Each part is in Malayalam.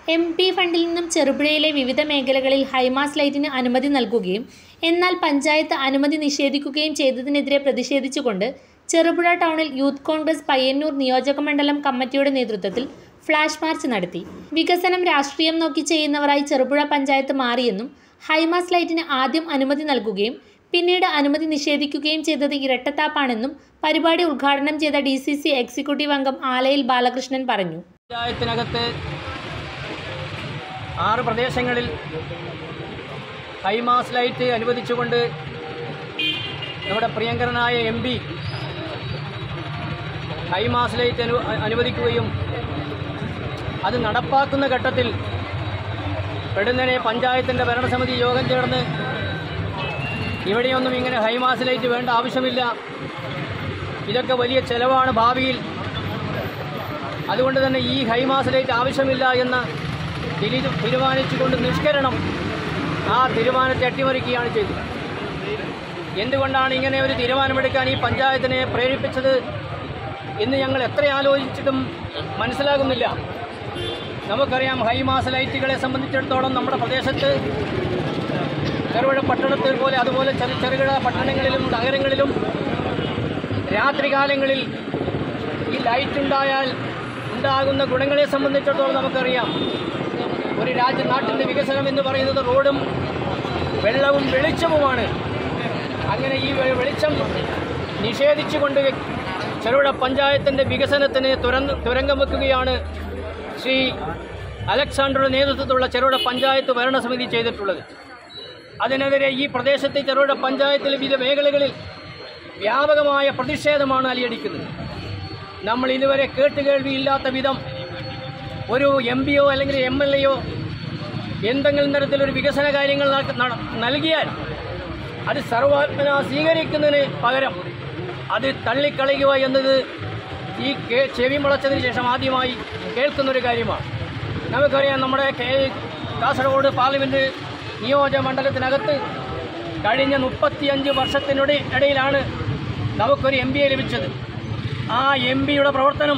എം പി ഫണ്ടിൽ നിന്നും ചെറുപുഴയിലെ വിവിധ മേഖലകളിൽ ഹൈമാസ് ലൈറ്റിന് അനുമതി നൽകുകയും എന്നാൽ പഞ്ചായത്ത് അനുമതി നിഷേധിക്കുകയും ചെയ്തതിനെതിരെ പ്രതിഷേധിച്ചുകൊണ്ട് ചെറുപുഴ ടൗണിൽ യൂത്ത് കോൺഗ്രസ് പയ്യന്നൂർ നിയോജകമണ്ഡലം കമ്മിറ്റിയുടെ നേതൃത്വത്തിൽ ഫ്ലാഷ് മാർച്ച് നടത്തി വികസനം രാഷ്ട്രീയം നോക്കി ചെയ്യുന്നവരായി ചെറുപുഴ പഞ്ചായത്ത് മാറിയെന്നും ഹൈമാസ് ലൈറ്റിന് ആദ്യം അനുമതി നൽകുകയും പിന്നീട് അനുമതി നിഷേധിക്കുകയും ചെയ്തത് ഇരട്ടത്താപ്പാണെന്നും പരിപാടി ഉദ്ഘാടനം ചെയ്ത ഡി സി സി എക്സിക്യൂട്ടീവ് അംഗം ആലയിൽ ബാലകൃഷ്ണൻ പറഞ്ഞു പഞ്ചായത്തിനകത്ത് ആറ് പ്രദേശങ്ങളിൽ ഹൈമാസ് ലൈറ്റ് അനുവദിച്ചുകൊണ്ട് നമ്മുടെ പ്രിയങ്കരനായ എം പി ഹൈമാസ് ലൈറ്റ് അനു അനുവദിക്കുകയും അത് നടപ്പാക്കുന്ന ഘട്ടത്തിൽ പെടുന്നനെ പഞ്ചായത്തിൻ്റെ ഭരണസമിതി യോഗം ചേർന്ന് ഇവിടെയൊന്നും ഇങ്ങനെ ഹൈമാസ് ലൈറ്റ് വേണ്ട ആവശ്യമില്ല ഇതൊക്കെ വലിയ ചെലവാണ് ഭാവിയിൽ അതുകൊണ്ട് തന്നെ ഈ ഹൈമാസ് ലൈറ്റ് ആവശ്യമില്ല എന്ന് തിരി- തീരുമാനിച്ചുകൊണ്ട് നിഷ്കരണം ആ തീരുമാനത്തെ അട്ടിമറിക്കുകയാണ് ചെയ്തത് എന്തുകൊണ്ടാണ് ഇങ്ങനെ ഒരു തീരുമാനമെടുക്കാൻ ഈ പഞ്ചായത്തിനെ പ്രേരിപ്പിച്ചത് എന്ന് ഞങ്ങൾ എത്ര ആലോചിച്ചിട്ടും മനസ്സിലാകുന്നില്ല നമുക്കറിയാം ഹൈമാസ് ലൈറ്റുകളെ സംബന്ധിച്ചിടത്തോളം നമ്മുടെ പ്രദേശത്ത് ചെറുപുഴ പട്ടണത്തിൽ പോലെ അതുപോലെ ചെറു ചെറുകിട പട്ടണങ്ങളിലും നഗരങ്ങളിലും രാത്രികാലങ്ങളിൽ ഈ ലൈറ്റ് ഉണ്ടായാൽ ഉണ്ടാകുന്ന ഗുണങ്ങളെ സംബന്ധിച്ചിടത്തോളം നമുക്കറിയാം ഒരു രാജ്യ നാട്ടിൻ്റെ വികസനം എന്ന് പറയുന്നത് റോഡും വെള്ളവും വെളിച്ചവുമാണ് അങ്ങനെ ഈ വെ- വെളിച്ചം നിഷേധിച്ചുകൊണ്ട് ചെറുപുഴ പഞ്ചായത്തിൻ്റെ വികസനത്തിന് തുരന്ന് തുരങ്കം വെക്കുകയാണ് ശ്രീ അലക്സാണ്ടറുടെ നേതൃത്വത്തിലുള്ള ചെറുപുഴ പഞ്ചായത്ത് ഭരണസമിതി ചെയ്തിട്ടുള്ളത് അതിനെതിരെ ഈ പ്രദേശത്തെ ചെറുപുഴ പഞ്ചായത്തിലെ വിവിധ മേഖലകളിൽ വ്യാപകമായ പ്രതിഷേധമാണ് അലിയടിക്കുന്നത് നമ്മൾ ഇതുവരെ കേട്ടുകേൾവിയില്ലാത്ത വിധം ഒരു എം പിയോ അല്ലെങ്കിൽ എം എൽ എയോ എന്തെങ്കിലും തരത്തിലൊരു വികസന കാര്യങ്ങൾ നട- നട- നൽകിയാൽ അത് സർവാത്മന സ്വീകരിക്കുന്നതിന് പകരം അത് തള്ളിക്കളയുക എന്നത് ഈ കേ- ചെവി മുളച്ചതിന് ശേഷം ആദ്യമായി കേൾക്കുന്നൊരു കാര്യമാണ് നമുക്കറിയാം നമ്മുടെ കേ കാസർഗോഡ് പാർലമെൻറ്റ് നിയോജക മണ്ഡലത്തിനകത്ത് കഴിഞ്ഞ മുപ്പത്തിയഞ്ച് വർഷത്തിനുടെ ഇടയിലാണ് നമുക്കൊരു എം പിയെ ലഭിച്ചത് ആ എം പിയുടെ പ്രവർത്തനം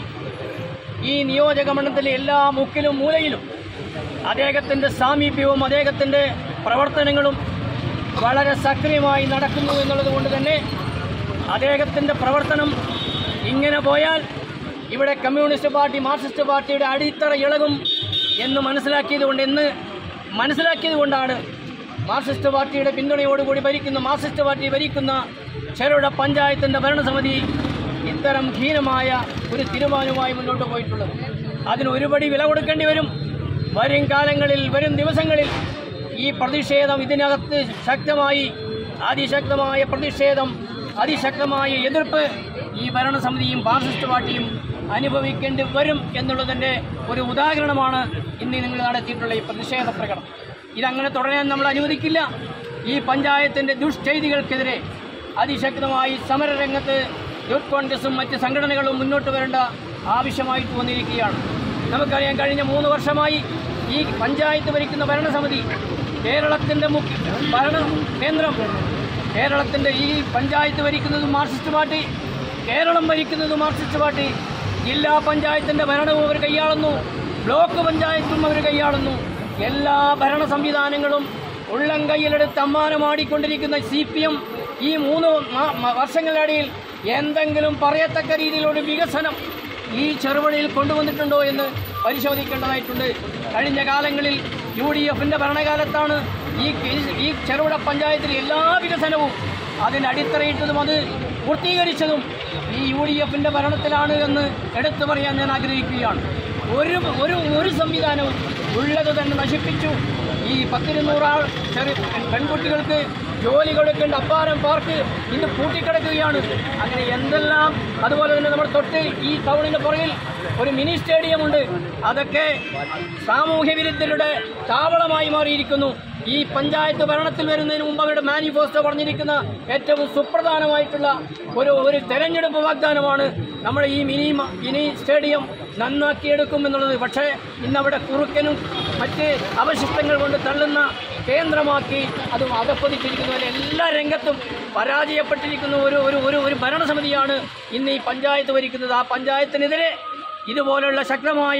ഈ നിയോജക മണ്ഡലത്തിലെ എല്ലാ മുക്കിലും മൂലയിലും അദ്ദേഹത്തിൻ്റെ സാമീപ്യവും അദ്ദേഹത്തിൻ്റെ പ്രവർത്തനങ്ങളും വളരെ സക്രിയമായി നടക്കുന്നു എന്നുള്ളത് കൊണ്ട് തന്നെ അദ്ദേഹത്തിൻ്റെ പ്രവർത്തനം ഇങ്ങനെ പോയാൽ ഇവിടെ കമ്മ്യൂണിസ്റ്റ് പാർട്ടി മാർക്സിസ്റ്റ് പാർട്ടിയുടെ അടിത്തറ ഇളകും എന്ന് മനസ്സിലാക്കിയത് കൊണ്ട് എന്ന് മനസ്സിലാക്കിയത് കൊണ്ടാണ് മാർക്സിസ്റ്റ് പാർട്ടിയുടെ പിന്തുണയോടുകൂടി ഭരിക്കുന്ന മാർക്സിസ്റ്റ് പാർട്ടി ഭരിക്കുന്ന ചെറുകിട പഞ്ചായത്തിൻ്റെ ഭരണസമിതി ഇത്തരം ഹീനമായ ഒരു തീരുമാനവുമായി മുന്നോട്ട് പോയിട്ടുള്ളത് അതിന് ഒരുപടി വില കൊടുക്കേണ്ടി വരും വരും കാലങ്ങളിൽ വരും ദിവസങ്ങളിൽ ഈ പ്രതിഷേധം ഇതിനകത്ത് ശക്തമായി അതിശക്തമായ പ്രതിഷേധം അതിശക്തമായ എതിർപ്പ് ഈ ഭരണസമിതിയും മാർക്സിസ്റ്റ് പാർട്ടിയും അനുഭവിക്കേണ്ടി വരും എന്നുള്ളതിൻ്റെ ഒരു ഉദാഹരണമാണ് ഇന്ന് നിങ്ങൾ നടത്തിയിട്ടുള്ള ഈ പ്രതിഷേധ പ്രകടനം ഇതങ്ങനെ തുടരാൻ നമ്മൾ അനുവദിക്കില്ല ഈ പഞ്ചായത്തിൻ്റെ ദുഷ്ചെയ്തികൾക്കെതിരെ അതിശക്തമായി സമരരംഗത്ത് യൂത്ത് കോൺഗ്രസും മറ്റ് സംഘടനകളും മുന്നോട്ട് വരേണ്ട ആവശ്യമായിട്ട് വന്നിരിക്കുകയാണ് നമുക്കറിയാം കഴിഞ്ഞ മൂന്ന് വർഷമായി ഈ പഞ്ചായത്ത് ഭരിക്കുന്ന ഭരണസമിതി കേരളത്തിൻ്റെ മുഖ്യ ഭരണ കേന്ദ്രം കേരളത്തിൻ്റെ ഈ പഞ്ചായത്ത് ഭരിക്കുന്നത് മാർക്സിസ്റ്റ് പാർട്ടി കേരളം ഭരിക്കുന്നത് മാർക്സിസ്റ്റ് പാർട്ടി ജില്ലാ പഞ്ചായത്തിൻ്റെ ഭരണവും അവർ കൈയാളുന്നു ബ്ലോക്ക് പഞ്ചായത്തും അവർ കൈയാളുന്നു എല്ലാ ഭരണ സംവിധാനങ്ങളും ഉള്ളം കയ്യിലെടുത്ത് അമ്മാനമാടിക്കൊണ്ടിരിക്കുന്ന സി പി എം ഈ മൂന്ന് മ- മ- വർഷങ്ങളിനിടയിൽ എന്തെങ്കിലും പറയത്തക്ക രീതിയിലുള്ള വികസനം ഈ ചെറുപടിയിൽ കൊണ്ടുവന്നിട്ടുണ്ടോ എന്ന് പരിശോധിക്കേണ്ടതായിട്ടുണ്ട് കഴിഞ്ഞ കാലങ്ങളിൽ യു ഡി എഫിൻ്റെ ഭരണകാലത്താണ് ഈ കെ- ഈ ചെറുപുഴ പഞ്ചായത്തിലെ എല്ലാ വികസനവും അതിന് അടിത്തറയിട്ടതും അത് പൂർത്തീകരിച്ചതും ഈ യു ഡി എഫിൻ്റെ ഭരണത്തിലാണ് എന്ന് എടുത്തു പറയാൻ ഞാൻ ആഗ്രഹിക്കുകയാണ് ഒരു ഒരു ഒരു സംവിധാനവും ഉള്ളത് തന്നെ നശിപ്പിച്ചു ഈ പത്തിരുന്നൂറാൾ ചെറിയ പെൺകുട്ടികൾക്ക് ജോലി കൊടുക്കേണ്ട അപ്പാരം പാർക്ക് ഇന്ന് പൂട്ടിക്കിടക്കുകയാണ് അങ്ങനെ എന്തെല്ലാം അതുപോലെ തന്നെ നമ്മുടെ തൊട്ട് ഈ ടൗണിൻ്റെ പുറകിൽ ഒരു മിനി സ്റ്റേഡിയം ഉണ്ട് അതൊക്കെ സാമൂഹ്യ വിരുദ്ധരുടെ താവളമായി മാറിയിരിക്കുന്നു ഈ പഞ്ചായത്ത് ഭരണത്തിൽ വരുന്നതിന് മുമ്പ് അവരുടെ മാനിഫെസ്റ്റോ പറഞ്ഞിരിക്കുന്ന ഏറ്റവും സുപ്രധാനമായിട്ടുള്ള ഒരു ഒരു തെരഞ്ഞെടുപ്പ് വാഗ്ദാനമാണ് നമ്മുടെ ഈ മിനി മ- മിനി സ്റ്റേഡിയം നന്നാക്കിയെടുക്കും എന്നുള്ളത് പക്ഷേ ഇന്നവിടെ കുറുക്കനും മറ്റ് അവശിഷ്ടങ്ങൾ കൊണ്ട് തള്ളുന്ന കേന്ദ്രമാക്കി അത് അകപ്പതിച്ചിരിക്കുന്ന പോലെ എല്ലാ രംഗത്തും പരാജയപ്പെട്ടിരിക്കുന്ന ഒരു ഒരു ഒരു ഒരു ഭരണസമിതിയാണ് ഇന്ന് ഈ പഞ്ചായത്ത് ഭരിക്കുന്നത് ആ പഞ്ചായത്തിനെതിരെ ഇതുപോലുള്ള ശക്തമായ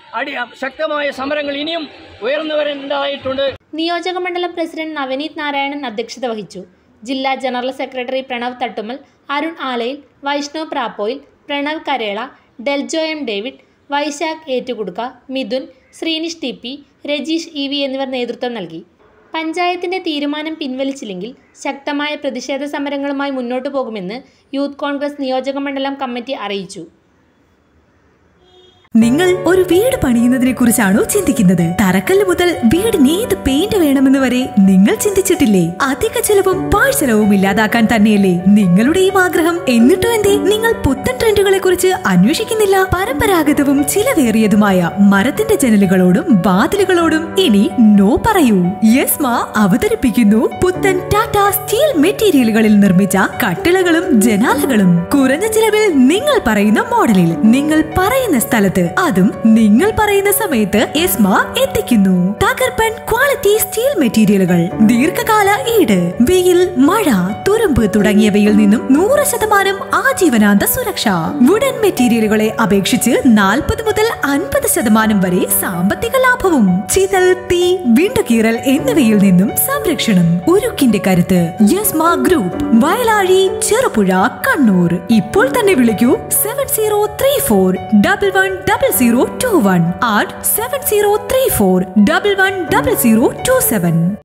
അടി ശക്തമായ സമരങ്ങൾ ഇനിയും ഉയർന്നു വരേണ്ടതായിട്ടുണ്ട് നിയോജക മണ്ഡലം പ്രസിഡന്റ് നവനീത് നാരായണൻ അധ്യക്ഷത വഹിച്ചു ജില്ലാ general secretary Pranav Thattumal Arun Alayil Vaishnav Prappoyil Pranav Karela Deljo M David Vaishakh Ettukudukka Mithun Sreenish T P Rajeesh E V എന്നിവർ നേതൃത്വം നൽകി പഞ്ചായത്തിന്റെ തീരുമാനം പിൻവലിച്ചില്ലെങ്കിൽ ശക്തമായ പ്രതിഷേധ സമരങ്ങളുമായി മുന്നോട്ടു പോകുമെന്ന് യൂത്ത് കോൺഗ്രസ് നിയോജക മണ്ഡലം കമ്മിറ്റി അറിയിച്ചു നിങ്ങൾ ഒരു വീട് പണിയുന്നതിനെ കുറിച്ചാണോ ചിന്തിക്കുന്നത് തറക്കല്ല് മുതൽ വീടിന് ഏത് പെയിന്റ് വേണമെന്ന് വരെ നിങ്ങൾ ചിന്തിച്ചിട്ടില്ലേ അധിക ചെലവും പാഴ്ചെലവും ഇല്ലാതാക്കാൻ തന്നെയല്ലേ നിങ്ങളുടെയും ആഗ്രഹം എന്നിട്ടോ എന്തേ നിങ്ങൾ പുത്തൻ ട്രെൻഡുകളെ കുറിച്ച് അന്വേഷിക്കുന്നില്ല പരമ്പരാഗതവും ചിലവേറിയതുമായ മരത്തിന്റെ ജനലുകളോടും വാതിലുകളോടും ഇനി നോ പറയൂ യെസ്മ അവതരിപ്പിക്കുന്നു പുത്തൻ ടാറ്റ സ്റ്റീൽ മെറ്റീരിയലുകളിൽ നിർമ്മിച്ച കട്ടിളകളും ജനാലകളും കുറഞ്ഞ ചിലവിൽ നിങ്ങൾ പറയുന്ന മോഡലിൽ നിങ്ങൾ പറയുന്ന സ്ഥലത്ത് അതും നിങ്ങൾ പറയുന്ന സമയത്ത് എസ്മ എത്തിക്കുന്നു തകർപ്പൻ ക്വാളിറ്റി സ്റ്റീൽ മെറ്റീരിയലുകൾ ദീർഘകാല ഈട് വെയിൽ മഴ തുരുമ്പ് തുടങ്ങിയവയിൽ നിന്നും നൂറ് ശതമാനം ആജീവനാന്ത സുരക്ഷ വുഡൻ മെറ്റീരിയലുകളെ അപേക്ഷിച്ച് നാൽപ്പത് മുതൽ അൻപത് ശതമാനം വരെ സാമ്പത്തിക ലാഭവും ചിതൽ തീ വിണ്ടുകീറൽ എന്നിവയിൽ നിന്നും സംരക്ഷണം ഉരുക്കിന്റെ കരുത്ത് യസ്മ ഗ്രൂപ്പ് വയലാഴി ചെറുപുഴ കണ്ണൂർ ഇപ്പോൾ തന്നെ വിളിക്കൂ seven zero three four double one double zero two one ആറ്റ് seven zero three four double one double zero two seven